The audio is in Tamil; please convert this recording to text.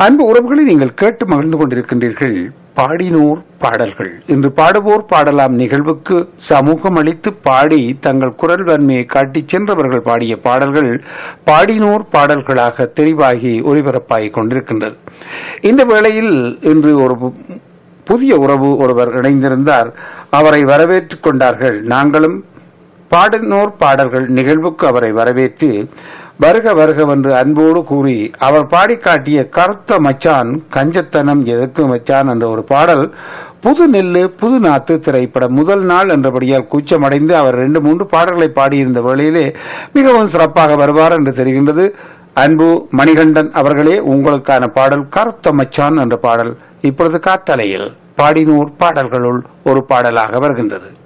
அன்பு உறவுகளை நீங்கள் கேட்டு மகிழ்ந்து கொண்டிருக்கின்றீர்கள் பாடினோர் பாடல்கள் இன்று பாடுவோர் பாடலாம் நிகழ்வுக்கு சமூகம் அளித்து பாடி தங்கள் குரல் வன்மையை காட்டிச் சென்றவர்கள் பாடிய பாடல்கள் பாடினோர் பாடல்களாக தெரிவாகி ஒலிபரப்பாகிக் கொண்டிருக்கின்றது இந்த வேளையில் இன்று ஒரு புதிய உறவு ஒருவர் இணைந்திருந்தார் அவரை வரவேற்றுக் கொண்டார்கள் நாங்களும் பாடினோர் பாடல்கள் நிகழ்வுக்கு அவரை வரவேற்று வருக வருகவென்று அன்போடு கூறி அவர் பாடி காட்டிய கருத்த மச்சான் கஞ்சத்தனம் எதற்கு மச்சான் என்ற ஒரு பாடல் புது நெல்லு புது நாத்து திரைப்படம் முதல் நாள் என்றபடியால் கூச்சமடைந்து அவர் ரெண்டு மூன்று பாடல்களை பாடியிருந்த வேளையிலே மிகவும் சிறப்பாக வருவார் என்று தெரிகின்றது அன்பு மணிகண்டன் அவர்களே உங்களுக்கான பாடல் கருத்த மச்சான் என்ற பாடல் இப்பொழுது காத்தலையில் பாடினூர் பாடல்களுள் ஒரு பாடலாக வருகின்றது